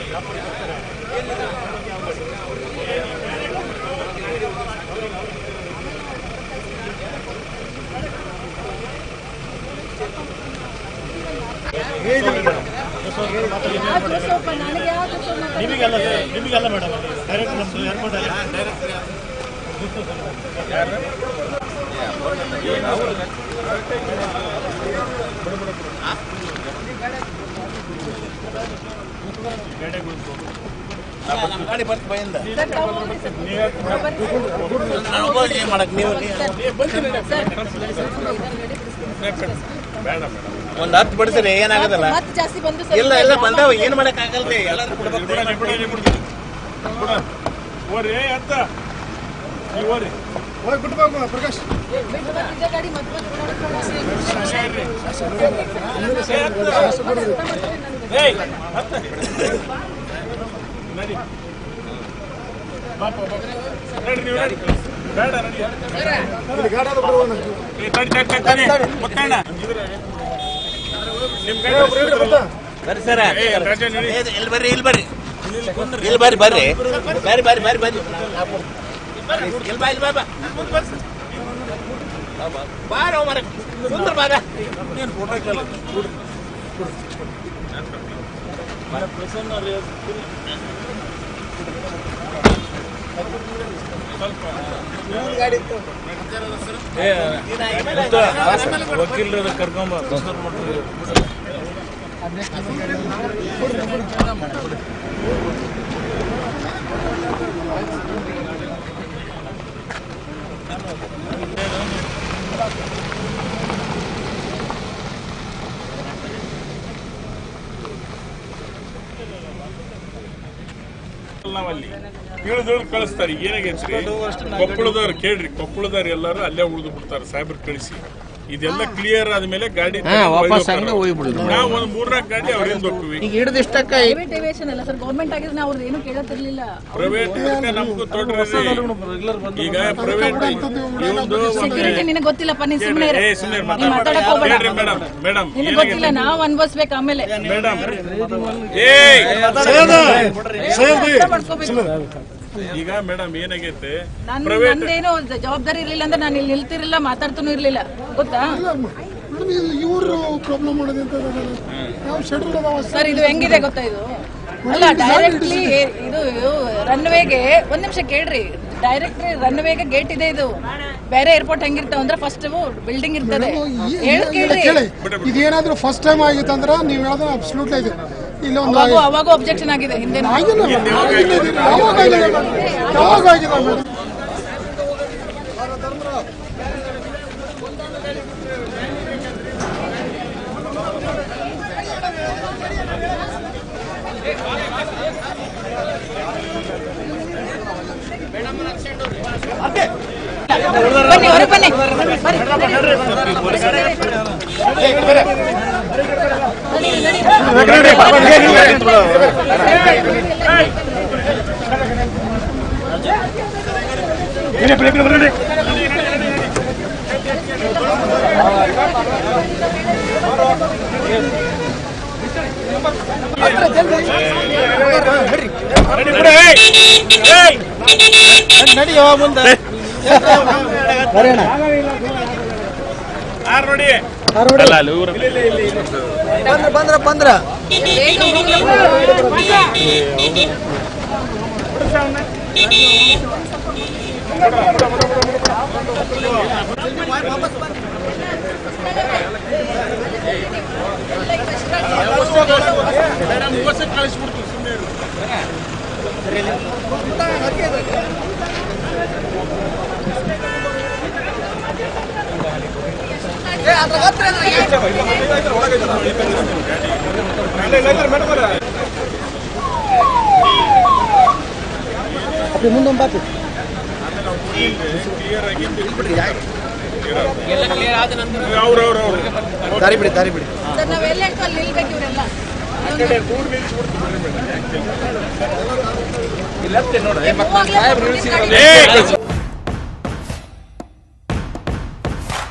ಯಾವ್ದು ಸೋಪ ನನಗೆ ಯಾವ್ದು ಸೋಪ ನಿಮಗೆಲ್ಲ ನಿಮಗೆಲ್ಲ ಮೇಡಮ್ ಡೈರೆಕ್ಟ್ ನಮ್ಮದು ಏರ್ಪೋರ್ಟ್ ಗಾಡಿ ಬರ್ತ ಬಯಿಂದ ಸರ್ ತಗೊಂಡ್ರಿ ಸರ್ ನಾನು ಒಬ್ಬ ಏನ್ ಮಾಡಕ್ ನೀವು ಒಂದ್ ಹತ್ತು ಬಡಿಸ್ರಿ ಏನಾಗದಲ್ಲ ಮತ್ತೆ ಜಾಸ್ತಿ ಬಂದು ಸರ್ ಇಲ್ಲ ಇಲ್ಲ ಬಂದಾವ ಏನ್ ಮಾಡಕ್ ಆಗಲ್ರಿ ಎಲ್ಲಾರು ಓರಿ ಅಂತ ನೀವು ಓರಿ ಬಿಟ್ಟು ಬಂದಿದ್ದ ಗಾಡಿ ಮತ್ತೆ ಏಯ್ ಹತ್ತ ನಡಿ ಬಾಪ ಬಾಪ ನಡಿ ನೀವು ನಡಿ ಬೇಡ ನಡಿ ಏ, ತಡಿ ತಡಿ ತಡಿ ತಡಿ ಮುತ್ತಣ್ಣ ನಿಮ್ ಗಾಡಿ ಬರ್ರಿ ಸರ ಏ, ರಾಜ ನಡಿ. ಇಲ್ಲಿ ಬರ್ರಿ ಇಲ್ಲಿ ಬರ್ರಿ ಇಲ್ಲಿ ಬರ್ರಿ ಬರ್ರಿ ಬರ್ರಿ ಬರ್ರಿ ಬರ್ರಿ ಬರ್ರಿ ಇಲ್ಲಿ ಬಾ ಇಲ್ಲಿ ಬಾ ಬಾ ಬಾರೋ ಮರ ಕುಂದ್ರ ಬಾರ ನೀನು ಫೋಟೋ ಕೇಳ ವಕೀಲರು ಕರ್ಕೊಂಬ ನಾವಲ್ಲಿ ಇಳಿದವ್ರು ಕಳಿಸ್ತಾರೆ ಏನಾಗೈತ್ರಿ ಕೊಪ್ಪಳದವ್ರು ಕೇಳ್ರಿ ಕೊಪ್ಪಳದವ್ರು ಎಲ್ಲರೂ ಅಲ್ಲೇ ಉಳಿದು ಬಿಡ್ತಾರೆ ಸಾಹೇಬ್ರು ಕಳಿಸಿ ಇದೆಲ್ಲ ಕ್ಲಿಯರ್ ಆದ್ಮೇಲೆ ಗಾಡಿ ವಾಪಸ್ ಹಂಗೆ ಹೋಗ್ಬಿಡುದು. ನಾವು ಒಂದ್ ಮೂರ್ನಾಲ್ಕು ಗಾಡಿ ಅವ್ರಿಂದ ಹೋಗ್ತೀವಿ ಈಗ ಹಿಡಿದು ಇಷ್ಟಕ್ಕ ಪ್ರೈವೇಟ್ ಏವಿಯೇಷನ್ ಅಲ್ಲ ಸರ್ ಗೌರ್ಮೆಂಟ್ ಆಗಿದ್ರೆ ಅವ್ರದ್ದು ಏನು ಕೇಳತ್ತಿರ್ಲಿಲ್ಲ ಪ್ರೈವೇಟ್ ನಮಗೂ ತೊಡ್ರಿ ಈಗ ಪ್ರೈವೇಟ್ ಇವಂದು ಸೆಕ್ಯೂರಿಟಿ ನಿನಗೆ ಗೊತ್ತಿಲ್ಲಪ್ಪ ನೀನ್ ಸುಮ್ಮನೆ ಏ ಸುಮ್ಮನೆ ನೀನ್ ಮಾತಾಡಕ್ ಹೋಗ್ಬೇಡ ಹೇಳ್ರಿ ಮೇಡಮ್ ಮೇಡಮ್ ನಿನಗೆ ಗೊತ್ತಿಲ್ಲ ನಾವ್ ಅನ್ಭವಿಸ್ಬೇಕು ಆಮೇಲೆ ಮೇಡಮ್ ಏಯ್ ಅರ್ಥ ಮಾಡ್ಕೋಬೇಕು. ಈಗ ಮೇಡಮ್ ಏನಾಗೈತೆ ನನ್ ಪ್ರೈವೇಟ್ ನಂದೇನು ಜವಾಬ್ದಾರಿ ಇರ್ಲಿಲ್ಲ ಅಂದ್ರೆ ನಾನು ಇಲ್ಲಿ ನಿಲ್ತಿರ್ಲಿಲ್ಲ ಮಾತಾಡ್ತಾನೂ ಇರ್ಲಿಲ್ಲ ಗೊತ್ತಾ ಇವರು ಪ್ರಾಬ್ಲಮ್ ಮಾಡೋದು ಅಂತ ಯಾವ ಶೆಡ್ಯೂಲ್ ಅದಾವ ಸರ್ ಇದು ಹೆಂಗಿದೆ ಗೊತ್ತಾ ಇದು ಅಲ್ಲ ಡೈರೆಕ್ಟ್ಲಿ ಇದು ರನ್ವೇಗೆ ಒಂದ್ ನಿಮಿಷ ಕೇಳ್ರಿ ಡೈರೆಕ್ಟ್ಲಿ ರನ್ವೇಗೆ ಗೇಟ್ ಇದೆ ಇದು ಬೇರೆ ಏರ್ಪೋರ್ಟ್ ಹೆಂಗಿರ್ತಾವ ಅಂದ್ರೆ ಫಸ್ಟ್ ಬಿಲ್ಡಿಂಗ್ ಇರ್ತದೆ ಹೇಳ್ ಕೇಳ್ರಿ ಕೇಳಿ ಇದೇನಾದ್ರೂ ಫಸ್ಟ್ ಟೈಮ್ ಆಗಿತ್ತು ಅಂದ್ರೆ ನೀವು ಹೇಳೋದು ಅಬ್ಸಲ್ಯೂಟ್ ಇದೆ ಇಲ್ಲ ಒಂದು ಅವಾಗೂ ಅವಾಗೂ ಅಬ್ಜೆಕ್ಷನ್ ಆಗಿದೆ ಹಿಂದೆ ಆಗಿಲ್ಲ ಆಗಿಲ್ಲ ಇದು ಯಾವಾಗ ಆಗಿದೆ ಯಾವಾಗ ಆಗಿದೆ ಮೇಡಮ್ ಬನ್ನಿ ಹೊರಗೆ ಬನ್ನಿ ಬರ್ರಿ. ನಡಿಯೋ ಮುಂದೆ ಯಾರು ನೋಡಿ ಅಲ್ಲ ಅಲ್ಲಿ ಊರ ಬಂದ್ರ ಬಂದ್ರ ಬಂದ್ರ ಬೇಗ ಹೋಗ್ಲಿ. ಅವ್ರು ಅವ್ರು ಅವ್ರು ದಾರಿ ಬಿಡಿ ದಾರಿ ಬಿಡಿ ಸರ್ ನಾವ್ ಎಲ್ಲ ಹೇಳ್ತೀವಿ ಅಲ್ಲಿ ನಿಲ್ಬೇಕು ಇವರೆಲ್ಲ ಇಲ್ಲ ನೋಡಿ ಏ, ಮೂವಾಗ್ಲೇ ಏ